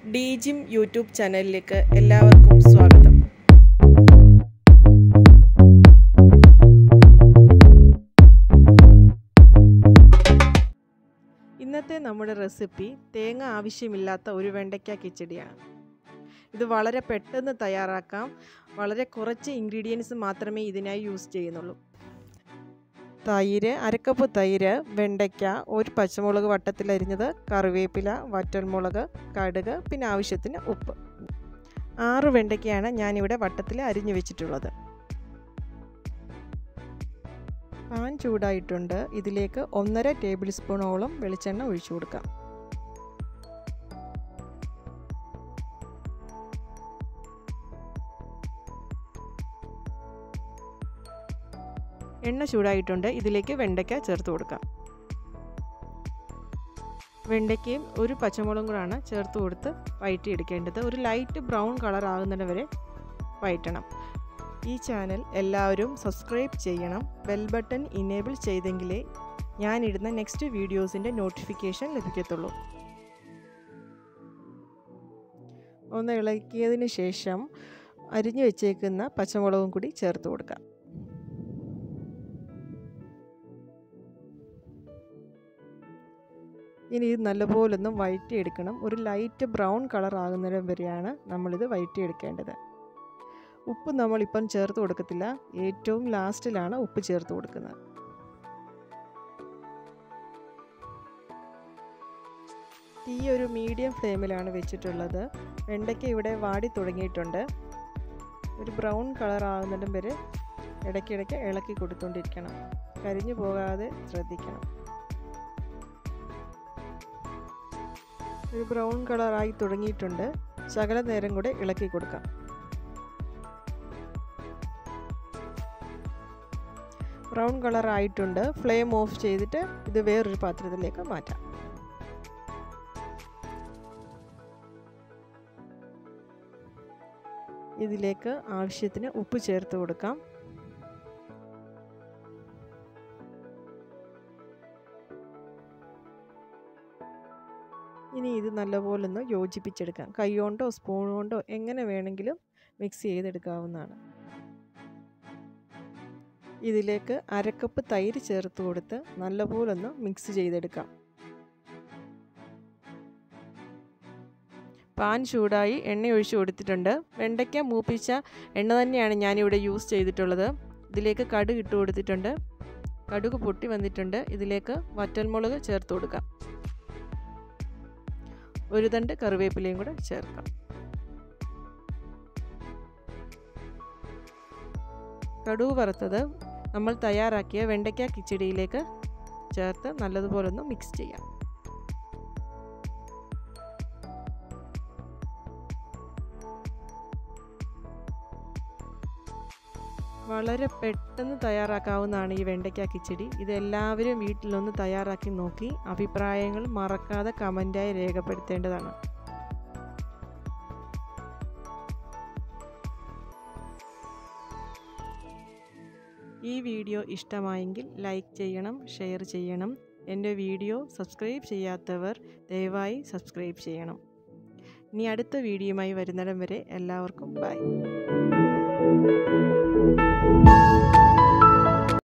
D gym YouTube ചാനലിലേക്ക് എല്ലാവർക്കും സ്വാഗതം ഇന്നത്തെ നമ്മുടെ റെസിപ്പി തേങ്ങ ആവശ്യമില്ലാത്ത ഒരു വെണ്ടയ്ക്ക കിച്ചടിയാണ് ഇത് വളരെ പെട്ടെന്ന് തയ്യാറാക്കാം വളരെ കുറച്ച് ഇൻഗ്രീഡിയൻസ് മാത്രമേ ഇതിനായി യൂസ് ചെയ്യുന്നുള്ളൂ തൈര് അരക്കപ്പ് തൈര് വെണ്ടയ്ക്ക ഒരു പച്ചമുളക് വട്ടത്തിലരിഞ്ഞത് കറിവേപ്പില വറ്റൽമുളക് കടുക് പിന്നെ ആവശ്യത്തിന് ഉപ്പ് ആറ് വെണ്ടയ്ക്കയാണ് ഞാനിവിടെ വട്ടത്തിൽ അരിഞ്ഞു വെച്ചിട്ടുള്ളത് പാൻ ചൂടായിട്ടുണ്ട് ഇതിലേക്ക് ഒന്നര ടേബിൾ സ്പൂണോളം വെളിച്ചെണ്ണ ഒഴിച്ചു കൊടുക്കാം എണ്ണ ചൂടായിട്ടുണ്ട് ഇതിലേക്ക് വെണ്ടയ്ക്ക ചേർത്ത് കൊടുക്കാം വെണ്ടയ്ക്കയും ഒരു പച്ചമുളകും കൂടാണ് ചേർത്ത് കൊടുത്ത് വഴറ്റിയെടുക്കേണ്ടത് ഒരു ലൈറ്റ് ബ്രൗൺ കളർ ആകുന്നത് വരെ വഴറ്റണം ഈ ചാനൽ എല്ലാവരും സബ്സ്ക്രൈബ് ചെയ്യണം ബെൽ ബട്ടൺ ഇനേബിൾ ചെയ്തെങ്കിലേ ഞാനിടുന്ന നെക്സ്റ്റ് വീഡിയോസിൻ്റെ നോട്ടിഫിക്കേഷൻ ലഭിക്കത്തുള്ളൂ ഒന്ന് ഇളക്കിയതിന് ശേഷം അരിഞ്ഞു വെച്ചേക്കുന്ന പച്ചമുളകും കൂടി ചേർത്ത് കൊടുക്കാം ഇനി ഇത് നല്ലപോലൊന്ന് വഴറ്റിയെടുക്കണം ഒരു ലൈറ്റ് ബ്രൗൺ കളർ ആകുന്നിടം വരെയാണ് നമ്മളിത് വഴറ്റിയെടുക്കേണ്ടത് ഉപ്പ് നമ്മളിപ്പം ചേർത്ത് കൊടുക്കത്തില്ല ഏറ്റവും ലാസ്റ്റിലാണ് ഉപ്പ് ചേർത്ത് കൊടുക്കുന്നത് തീ ഒരു മീഡിയം ഫ്ലെയിമിലാണ് വെച്ചിട്ടുള്ളത് വെണ്ടയ്ക്ക ഇവിടെ വാടി തുടങ്ങിയിട്ടുണ്ട് ഒരു ബ്രൗൺ കളർ ആകുന്നിടം വരെ ഇടയ്ക്കിടയ്ക്ക് ഇളക്കി കൊടുത്തുകൊണ്ടിരിക്കണം കരിഞ്ഞു പോകാതെ ശ്രദ്ധിക്കണം ഒരു ബ്രൗൺ കളറായി തുടങ്ങിയിട്ടുണ്ട് ശകല നേരം കൂടെ ഇളക്കി കൊടുക്കാം ബ്രൗൺ കളർ ആയിട്ടുണ്ട് ഫ്ലെയിം ഓഫ് ചെയ്തിട്ട് ഇത് വേറൊരു പാത്രത്തിലേക്ക് മാറ്റാം ഇതിലേക്ക് ആവശ്യത്തിന് ഉപ്പ് ചേർത്ത് കൊടുക്കാം ഇനി ഇത് നല്ലപോലെ ഒന്ന് യോജിപ്പിച്ചെടുക്കാം കൈ കൊണ്ടോ സ്പൂൺ കൊണ്ടോ എങ്ങനെ വേണമെങ്കിലും മിക്സ് ചെയ്തെടുക്കാവുന്നതാണ് ഇതിലേക്ക് അരക്കപ്പ് തൈര് ചേർത്ത് കൊടുത്ത് നല്ലപോലെ ഒന്ന് മിക്സ് ചെയ്തെടുക്കാം പാൻ ചൂടായി എണ്ണ ഒഴിച്ച് കൊടുത്തിട്ടുണ്ട് വെണ്ടയ്ക്ക മൂപ്പിച്ച എണ്ണ തന്നെയാണ് ഞാനിവിടെ യൂസ് ചെയ്തിട്ടുള്ളത് ഇതിലേക്ക് കടുക് ഇട്ട് കൊടുത്തിട്ടുണ്ട് കടുക് പൊട്ടി വന്നിട്ടുണ്ട് ഇതിലേക്ക് വറ്റൽമുളക് ചേർത്ത് കൊടുക്കാം ഒരു തണ്ട് കറിവേപ്പിലയും കൂടെ ചേർക്കാം കടുക് വറുത്തത് നമ്മൾ തയ്യാറാക്കിയ വെണ്ടയ്ക്ക കിച്ചടിയിലേക്ക് ചേർത്ത് നല്ലതുപോലെ ഒന്ന് മിക്സ് ചെയ്യാം വളരെ പെട്ടെന്ന് തയ്യാറാക്കാവുന്നതാണ് ഈ വെണ്ടയ്ക്ക കിച്ചടി ഇതെല്ലാവരും വീട്ടിലൊന്ന് തയ്യാറാക്കി നോക്കി അഭിപ്രായങ്ങൾ മറക്കാതെ കമൻറ്റായി രേഖപ്പെടുത്തേണ്ടതാണ് ഈ വീഡിയോ ഇഷ്ടമായെങ്കിൽ ലൈക്ക് ചെയ്യണം ഷെയർ ചെയ്യണം എൻ്റെ വീഡിയോ സബ്സ്ക്രൈബ് ചെയ്യാത്തവർ ദയവായി സബ്സ്ക്രൈബ് ചെയ്യണം ഇനി അടുത്ത വീഡിയോയുമായി വരുന്നിടം വരെ എല്ലാവർക്കും ബൈ